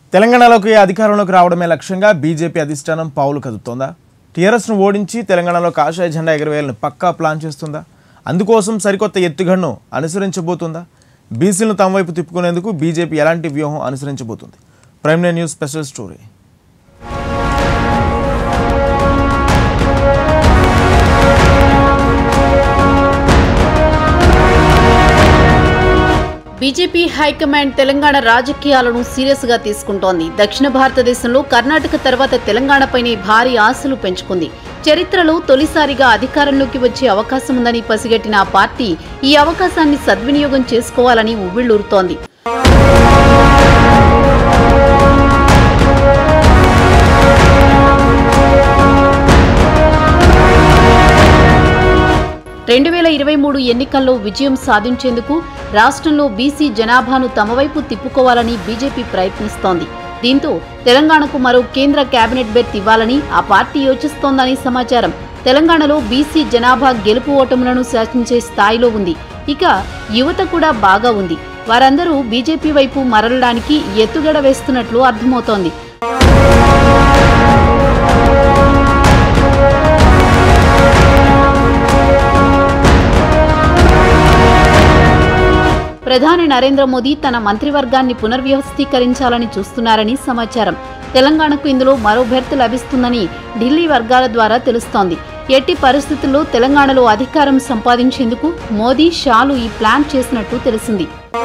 తెలంగాణలోకి అధికారంలోకి రావడమే లక్ష్యంగా బీజేపీ అధిష్టానం పావులు కదుపుతోందా టీఆర్ఎస్ను ఓడించి తెలంగాణలో కాషాయ జెండా ఎగరవేయాలని పక్కా ప్లాన్ చేస్తుందా అందుకోసం సరికొత్త ఎత్తుగడను అనుసరించబోతుందా బీసీలను తమ వైపు తిప్పుకునేందుకు బీజేపీ ఎలాంటి వ్యూహం అనుసరించబోతుంది prime nine news special story BJP high command Telangana రాజకీయాలను సీరియస్ గా తీసుకుంటోంది దక్షిణ భారతదేశంలో కర్ణాటక తర్వాత తెలంగాణపైనే భారీ ఆశలు పెంచుకుంది చరిత్రలో తొలిసారిగా అధికారంలోకి వచ్చే అవకాశం ఉందని పసిగట్టిన ఆ పార్టీ ఈ అవకాశాన్ని సద్వినియోగం చేసుకోవాలని ఉవ్విళ్లూరుతోంది రెండు వేల ఇరవై మూడు ఎన్నికల్లో విజయం సాధించేందుకు రాష్ట్రంలో బీసీ జనాభాను తమ వైపు తిప్పుకోవాలని బీజేపీ ప్రయత్నిస్తోంది దీంతో తెలంగాణకు మరో కేంద్ర కేబినెట్ బెర్త్ ఇవ్వాలని ఆ పార్టీ యోచిస్తోందని సమాచారం తెలంగాణలో బీసీ జనాభా గెలుపు ఓటములను శాసించే స్థాయిలో ఉంది ఇక యువత కూడా బాగా ఉంది వారందరూ బీజేపీ వైపు మరలడానికి ఎత్తుగడ వేస్తున్నట్లు అర్థమవుతోంది ప్రధాని నరేంద్ర మోదీ తన మంత్రివర్గాన్ని పునర్వ్యవస్థీకరించాలని చూస్తున్నారని సమాచారం తెలంగాణకు ఇందులో మరో బెర్త్ లభిస్తుందని ఢిల్లీ వర్గాల ద్వారా తెలుస్తోంది ఎట్టి పరిస్థితుల్లో తెలంగాణలో అధికారం సంపాదించేందుకు మోదీ షాలు ఈ ప్లాన్ చేసినట్టు తెలిసింది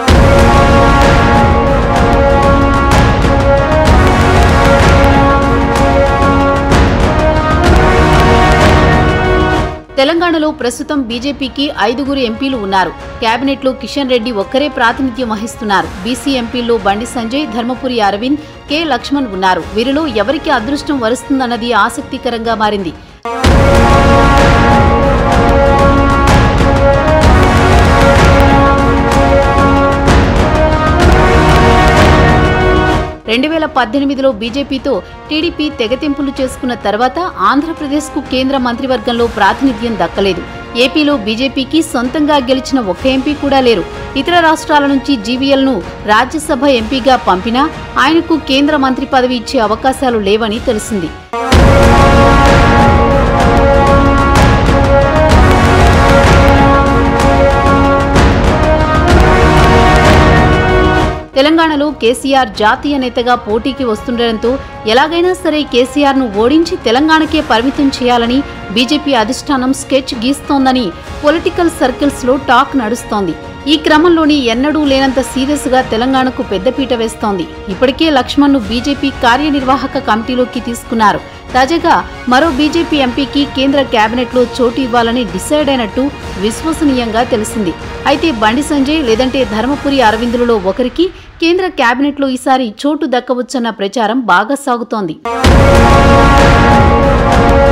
తెలంగాణలో ప్రస్తుతం బీజేపీకి ఐదుగురు ఎంపీలు ఉన్నారు కేబినెట్లో కిషన్ రెడ్డి ఒక్కరే ప్రాతినిధ్యం వహిస్తున్నారు బీసీ ఎంపీల్లో బండి సంజయ్ ధర్మపురి అరవింద్ కె లక్ష్మణ్ ఉన్నారు వీరిలో ఎవరికి అదృష్టం వరుస్తుందన్నది ఆసక్తికరంగా మారింది రెండు వేల పద్దెనిమిదిలో బీజేపీతో టీడీపీ తెగతింపులు చేసుకున్న తర్వాత ఆంధ్రప్రదేశ్కు కేంద్ర మంత్రివర్గంలో ప్రాతినిధ్యం దక్కలేదు ఏపీలో బీజేపీకి సొంతంగా గెలిచిన ఒక్క ఎంపీ కూడా లేరు ఇతర రాష్ట్రాల నుంచి జీవీఎల్ను రాజ్యసభ ఎంపీగా పంపినా ఆయనకు కేంద్ర మంత్రి పదవి ఇచ్చే అవకాశాలు లేవని తెలిసింది తెలంగాణలో కేసీఆర్ జాతీయ నేతగా పోటీకి వస్తుండటంతో ఎలాగైనా సరే కేసీఆర్ను ఓడించి తెలంగాణకే పరిమితం చేయాలని బీజేపీ అధిష్టానం స్కెచ్ గీస్తోందని పొలిటికల్ సర్కిల్స్లో టాక్ నడుస్తోంది ఈ క్రమంలోని ఎన్నడూ లేనంత సీరియస్గా తెలంగాణకు పెద్దపీట వేస్తోంది ఇప్పటికే లక్ష్మణ్ను బీజేపీ కార్యనిర్వాహక కమిటీలోకి తీసుకున్నారు తాజాగా మరో బీజేపీ ఎంపీకి కేంద్ర కేబినెట్లో చోటు ఇవ్వాలని డిసైడ్ అయినట్టు విశ్వసనీయంగా తెలిసింది అయితే బండి సంజయ్ లేదంటే ధర్మపురి అరవిందులలో ఒకరికి కేంద్ర కేబినెట్లో ఈసారి చోటు దక్కవచ్చన్న ప్రచారం బాగా సాగుతోంది